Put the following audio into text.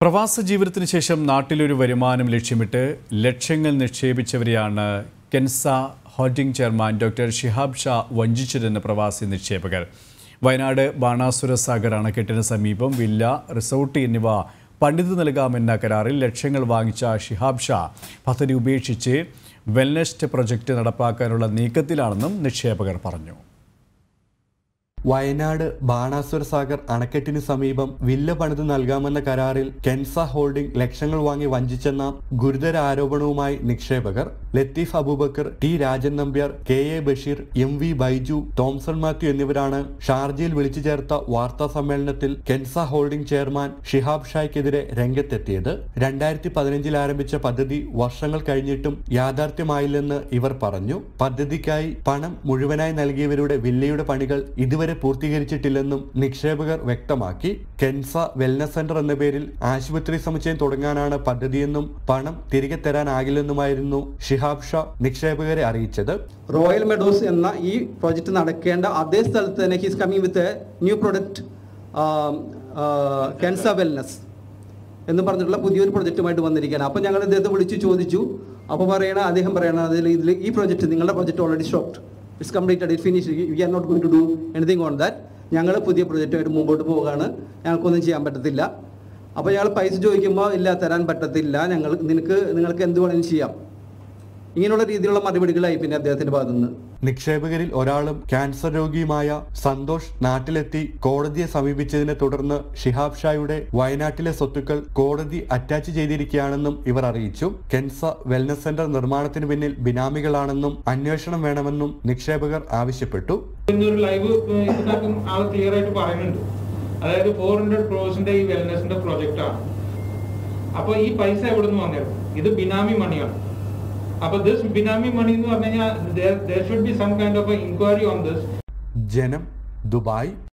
പ്രവാസ ജീവിതത്തിന് ശേഷം നാട്ടിലൊരു വരുമാനം ലക്ഷ്യമിട്ട് ലക്ഷങ്ങൾ നിക്ഷേപിച്ചവരെയാണ് Kensa holding chairman doctor Shihab Shah വഞ്ചിച്ചതെന്ന് പ്രവാസി നിക്ഷേപകർ വയനാട് ബാണാസുര സാഗർ അണക്കെട്ടിന് സമീപം വില്ല റിസോർട്ട് എന്നിവ പണിതു നൽകാമെന്ന കരാറിൽ ലക്ഷങ്ങൾ വാങ്ങിച്ച ഷിഹാബ് ഷാ പദ്ധതി ഉപേക്ഷിച്ച് വെൽനെസ്റ്റ് പ്രൊജക്ട് നടപ്പാക്കാനുള്ള നീക്കത്തിലാണെന്നും നിക്ഷേപകർ പറഞ്ഞു വയനാട് ബാണാസുര സാഗർ അണക്കെട്ടിന് സമീപം വില്ല പണിത് നൽകാമെന്ന കരാറിൽ കെൻസ ഹോൾഡിംഗ് ലക്ഷങ്ങൾ വാങ്ങി വഞ്ചിച്ചെന്ന ഗുരുതര ആരോപണവുമായി നിക്ഷേപകർ Latheef Abubakar T Rajan Nambiar K A Basheer M V Baiju Thomson Mathew എന്നിവരാണ് ഷാർജയിൽ വിളിച്ചു ചേർത്ത വാർത്താ സമ്മേളനത്തിൽ കെൻസ ഹോൾഡിംഗ് ചെയർമാൻ ഷിഹാബ് ഷായ്ക്കെതിരെ രംഗത്തെത്തിയത് രണ്ടായിരത്തി പതിനഞ്ചിൽ ആരംഭിച്ച പദ്ധതി വർഷങ്ങൾ കഴിഞ്ഞിട്ടും യാഥാർത്ഥ്യമായില്ലെന്ന് ഇവർ പറഞ്ഞു പദ്ധതിക്കായി പണം മുഴുവനായി നൽകിയവരുടെ വില്ലയുടെ പണികൾ ഇതുവരെ പൂർത്തീകരിച്ചിട്ടില്ലെന്നും നിക്ഷേപകർ വ്യക്തമാക്കി കെൻസ വെൽനസ് സെന്റർ എന്ന പേരിൽ ആശുപത്രി സമുച്ചയം തുടങ്ങാനാണ് പദ്ധതിയെന്നും പണം തിരികെ തരാനാകില്ലെന്നുമായിരുന്നു ഷിഹാബ് ഷാ നിക്ഷേപകരെ അറിയിച്ചത് റോയൽ മെഡോസ് എന്ന ഈ പ്രോജക്റ്റ് നടക്കേണ്ട അതേ സ്ഥലത്ത് തന്നെ he's coming with new product cancer wellness എന്ന് പറഞ്ഞിട്ടുള്ള പുതിയൊരു പ്രൊജക്റ്റുമായിട്ട് വന്നിരിക്കുകയാണ് അപ്പോൾ ഞങ്ങൾ ഇദ്ദേഹത്തെ വിളിച്ചു ചോദിച്ചു അപ്പോൾ പറയണ അദ്ദേഹം പറയണ അതിൽ ഇതിൽ ഈ പ്രോജക്റ്റ് നിങ്ങളുടെ project already stopped it's completed it finish we are not going to do anything on that ഞങ്ങൾ പുതിയ പ്രൊജക്റ്റുമായിട്ട് മുമ്പോട്ട് പോവുകയാണ് ഞങ്ങൾക്കൊന്നും ചെയ്യാൻ പറ്റത്തില്ല അപ്പോൾ ഞങ്ങൾ പൈസ ചോദിക്കുമ്പോൾ ഇല്ല തരാൻ പറ്റത്തില്ല ഞങ്ങൾ നിനക്ക് നിങ്ങൾക്ക് എന്ത് വേണമെങ്കിലും ചെയ്യാം ഇങ്ങനെയുള്ള രീതിയിലുള്ള മറുപടികളായി പിന്നെ അദ്ദേഹത്തിന്റെ ഭാഗത്തു നിന്ന് നിക്ഷേപകരിൽ ഒരാളും ക്യാൻസർ രോഗിയുമായ സന്തോഷ് നാട്ടിലെത്തി കോടതിയെ സമീപിച്ചതിനെ തുടർന്ന് ഷിഹാബ് ഷായുടെ വയനാട്ടിലെ സ്വത്തുക്കൾ കോടതി അറ്റാച്ച് ചെയ്തിരിക്കുകയാണെന്നും ഇവർ അറിയിച്ചു കെൻസ വെൽനസ് സെന്റർ നിർമ്മാണത്തിന് പിന്നിൽ ബിനാമികളാണെന്നും അന്വേഷണം വേണമെന്നും നിക്ഷേപകർ ആവശ്യപ്പെട്ടു ഇന്നൊരു ലൈവ് ഇതിനകത്തും ആൾ ക്ലിയർ ആയിട്ട് പറയുന്നുണ്ട് അതായത് ഫോർ ഹൺഡ്രഡ് ക്രോസിന്റെ ഈ വെൽനെസിന്റെ പ്രൊജക്റ്റ് ആണ് അപ്പൊ ഈ പൈസ എവിടെ നിന്ന് വന്നത് ഇത് ബിനാമി മണിയാണ് അപ്പൊ ദിസ് ബിനാമി മണി എന്ന് പറഞ്ഞു കഴിഞ്ഞാൽ should be some kind of enquiry on this ജനം ദുബായ്